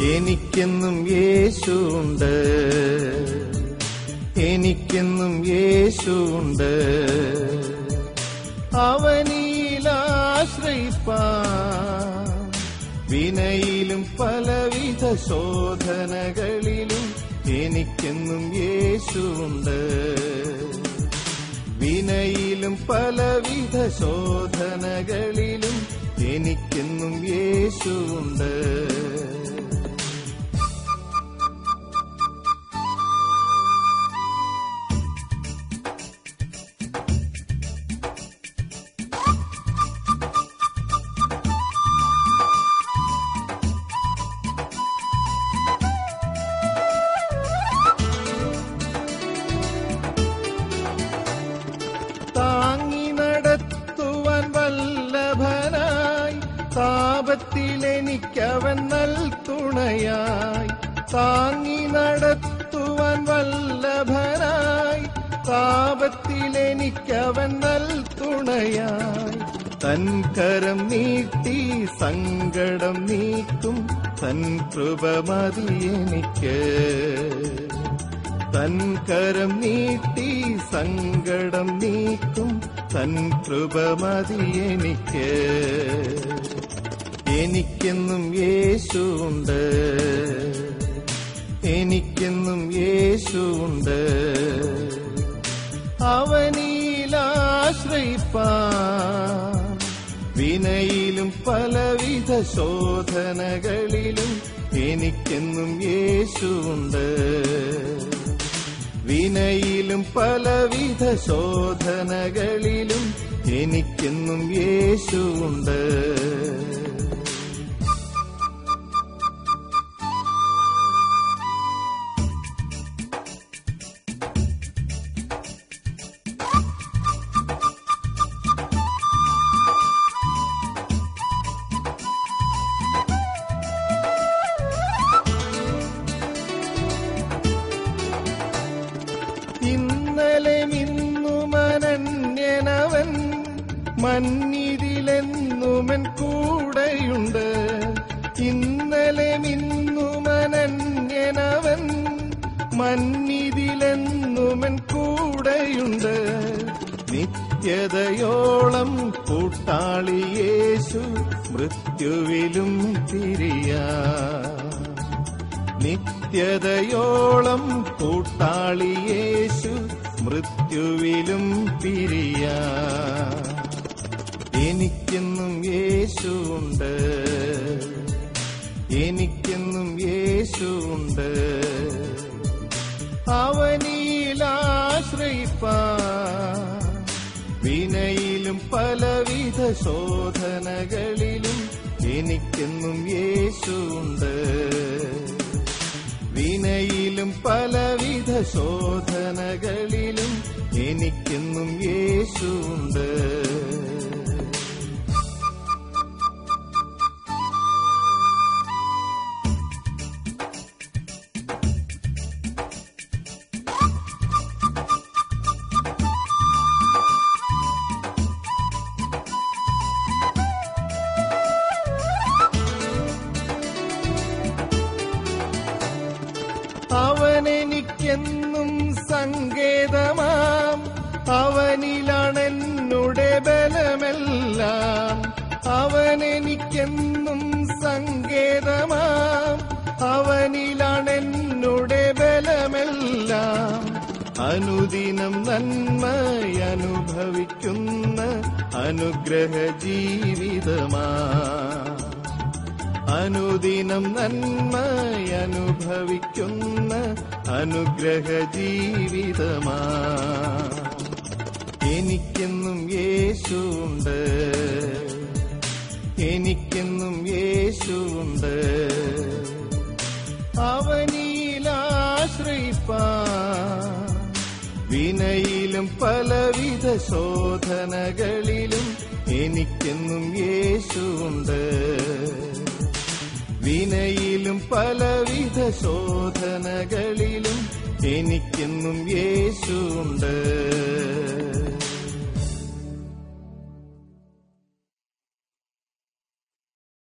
എനിക്കെന്നും യേശുണ്ട് എനിക്കെന്നും യേശുണ്ട് അവനിലാശ്രയിപ്പാൻ വിനയിലും പലവിധ ശോധനകളിലും എനിക്കെന്നും യേശുണ്ട് വിനയിലും പലവിധ ശോധനകളിലും എനിക്കെന്നും യേശുണ്ട് താങ്ങി നടത്തുവാൻ വല്ലഭനായി താപത്തിലെനിക്കവൻ നൽ തുണയായി താങ്ങി നടത്തുവാൻ വല്ലഭനായി താപത്തിലെനിക്കവൻ നൽ തുണയായി തൻ കരം നീട്ടി സങ്കടം നീക്കും തൻ കൃപ മതി എനിക്ക് തൻ കരം നീട്ടി സങ്കടം നീക്കും തൻ കൃപ മതി എനിക്ക് എനിക്കെന്നും യേശുണ്ട് എനിക്കെന്നും യേശുണ്ട് അവനിലാശ്രയിപ്പാൻ വിനയിലും പലവിധ ശോധനകളിലും എനിക്കെന്നും യേശുണ്ട് വിനയിലും പലവിധ ശോധനകളിലും എനിക്കെന്നും യേശുണ്ട് ഇന്നലെ ഇന്നുമനന്യനവൻ മന്നിതിലെന്നുമൻ കൂടെയുണ്ട് ഇന്നലെ ഇന്നുമനന്യനവൻ മന്നിതിലെന്നുമൻ കൂടെയുണ്ട് നിത്യതയോളം കൂട്ടാളി യേശു മൃത്യുവിലും തിരിയാ നിത്യതയോളം കൂട്ടാളി യേശു മൃത്യുവിലും പിരിയ എനിക്കെന്നും യേശുണ്ട് എനിക്കെന്നും യേശുണ്ട് അവനിലാശ്രയിപ്പാൻ വിനയിലും പലവിധ ശോധനകളിലും എനിക്കെന്നും യേശുണ്ട് വിനയിലും പലവിധ ശോധനകളിലും എനിക്കെന്നും യേശുണ്ട് അവനെനിക്കെന്നും സങ്കേതമാം അവനിലാണെന്നുടെ ബലമെല്ലാം അവനെനിക്കെന്നും സങ്കേതമാം അവനിലാണെന്നുടെ ബലമെല്ലാം അനുദിനം നന്മയനുഭവിക്കുന്ന അനുഗ്രഹ ജീവിതമാ അനുദിനം നന്മയനുഭവിക്കുന്ന അനുഗ്രഹ ജീവിതമാ എനിക്കെന്നും യേശുണ്ട് എനിക്കെന്നും യേശുണ്ട് അവനിലാശ്രയിപ്പാൻ വിനയിലും പലവിധ ശോധനകളിലും എനിക്കെന്നും യേശുണ്ട് വിനയിലും പലവിധ ശോധനകളിലും എനിക്കെന്നും യേശുണ്ട്